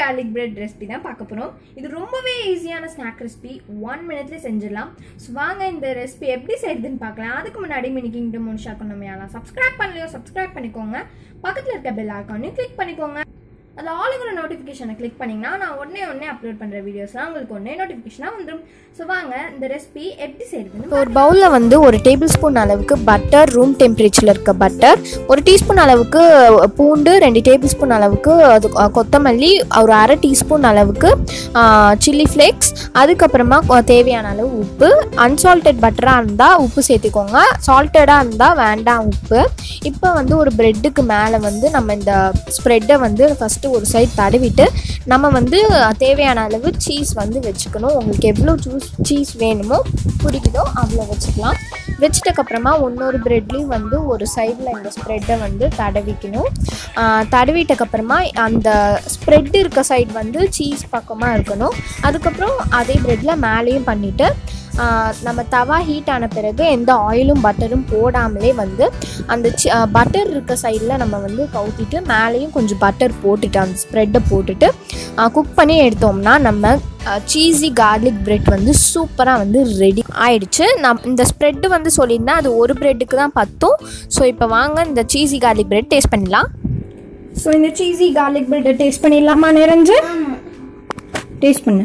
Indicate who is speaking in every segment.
Speaker 1: garlic bread recipe தான் பார்க்க போகிறோம் இது ரொம்பவே ஈஸியான ஸ்நாக் ரெசிபி ஒன் மினிட்லேயே செஞ்சிடலாம் ஸோ வாங்க இந்த ரெசிபி எப்படி செய்யுதுன்னு பார்க்கலாம் அதுக்கு முன்னாடி மினி கிங்டம் மோனிஷா கொண்டமையாலாம் சப்ஸ்கிரைப் பண்ணலையோ சப்ஸ்கிரைப் பண்ணிக்கோங்க பக்கத்தில் இருக்க பெல் ஐக்கானையும் கிளிக் பண்ணிக்கோங்க அதில் ஆளுங்கிற நோட்டிஃபிகேஷனை கிளிக் பண்ணிங்கன்னா நான் உடனே உடனே அப்லோட் பண்ணுற வீடியோஸ்லாம் உங்களுக்கு உடனே நோட்டிஃபிகேஷனாக வந்துடும் ஸோ வாங்க இந்த ரெசிபி எப்படி செய்யுதுன்னு
Speaker 2: ஒரு பவுலில் வந்து ஒரு டேபிள் ஸ்பூன் அளவுக்கு பட்டர் ரூம் டெம்பரேச்சரில் இருக்க பட்டர் ஒரு டீஸ்பூன் அளவுக்கு பூண்டு ரெண்டு டேபிள் ஸ்பூன் அளவுக்கு அது அஹ், கொத்தமல்லி ஒரு அரை டீஸ்பூன் அளவுக்கு சில்லி ஃப்ளேக்ஸ் அதுக்கப்புறமா கொ- தேவையான அளவு உப்பு அன்சால்டட் பட்டராக இருந்தால் உப்பு சேர்த்துக்கோங்க சால்ட்டடாக இருந்தால் வேண்டாம் உப்பு இப்போ வந்து ஒரு ப்ரெட்டுக்கு மேலே வந்து நம்ம இந்த ஸ்ப்ரெட்டை வந்து ஃபஸ்ட்டு ஒரு சைடு தடவிட்டு நம்ம வந்து தேவையான அளவு சீஸ் வந்து வச்சுக்கணும் உங்களுக்கு எவ்வளோ சூஸ் சீஸ் வேணுமோ பிடிக்குதோ அவ்வளோ வச்சுக்கலாம் வச்சிட்டக்கப்புறமா இன்னொரு ப்ரெட்லேயும் வந்து ஒரு சைடில் இந்த ஸ்ப்ரெட்டை வந்து தடவிக்கணும் ஆஹ் தடவிட்டக்கப்புறமா அந்த ஸ்ப்ரெட் இருக்க சைடு வந்து சீஸ் பக்கமாக இருக்கணும் அதுக்கப்புறம் அதே ப்ரெட்டில் மேலேயும் பண்ணிவிட்டு நம்ம தவா ஹீட் ஆன பிறகு எந்த ஆயிலும் பட்டரும் போடாமலே வந்து அந்த பட்டர் இருக்க சைடில் நம்ம வந்து கவுத்திட்டு மேலேயும் கொஞ்சம் பட்டர் போட்டுட்டு அந்த ஸ்ப்ரெட்டை போட்டுட்டு குக் பண்ணி எடுத்தோம்னா நம்ம சீஸி கார்லிக் பிரெட் வந்து சூப்பராக வந்து ரெடி ஆயிடுச்சு நான் இந்த ஸ்ப்ரெட்டு வந்து சொல்லியிருந்தேன் அது ஒரு பிரெட்டுக்கு தான் பத்தும் ஸோ இப்போ வாங்க இந்த சீஸி கார்லிக் பிரெட் டேஸ்ட் பண்ணலாம்
Speaker 1: ஸோ இந்த சீஸி கார்லிக் பிரெட்டை டேஸ்ட் பண்ணிடலாமா நிறைஞ்சு டேஸ்ட் பண்ணு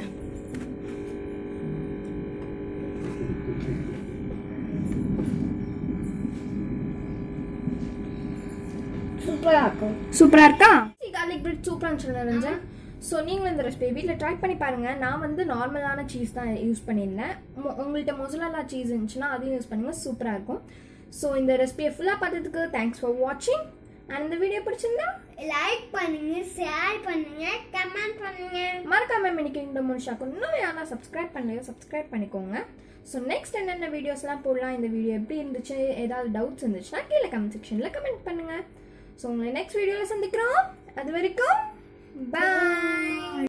Speaker 3: சூப்பரா இருக்கும்
Speaker 1: சூப்பராக இருக்கா கார்லிக் பிரெட் சூப்பராக சொல்லி நிறைஞ்சு ஸோ நீங்களும் இந்த ரெசிபி வீட்டில் ட்ரை பண்ணி பாருங்கள் நான் வந்து நார்மலான சீஸ் தான் யூஸ் பண்ணியிருந்தேன் மொ- உங்கள்கிட்ட மொசலலா சீஸ் இருந்துச்சுன்னா அதையும் யூஸ் பண்ணுங்க சூப்பராக இருக்கும் ஸோ இந்த ரெசிபியை ஃபுல்லாக பார்த்ததுக்கு தேங்க்ஸ் ஃபார் வாட்சிங் அண்ட் இந்த வீடியோ பிடிச்சிருந்தா
Speaker 3: லைக் பண்ணுங்க ஷேர் பண்ணுங்க கமெண்ட் பண்ணுங்க
Speaker 1: மறக்காம மினிக்கு இந்த மனுஷாக்கு இன்னும் யாரெல்லாம் சப்ஸ்கிரைப் பண்ணலையோ சப்ஸ்கிரைப் பண்ணிக்கோங்க ஸோ நெக்ஸ்ட் என்னென்ன வீடியோஸ்லாம் போடலாம் இந்த வீடியோ எப்படி இருந்துச்சு ஏதாவது டவுட்ஸ் இருந்துச்சுன்னா கீழே கமெண்ட் செக்ஷனில் கமெண்ட் பண்ணுங்க ஸோ உங்களை நெக்ஸ்ட் வீடியோவில் சந்திக்கிறோம் அது வரைக்கும் பாய்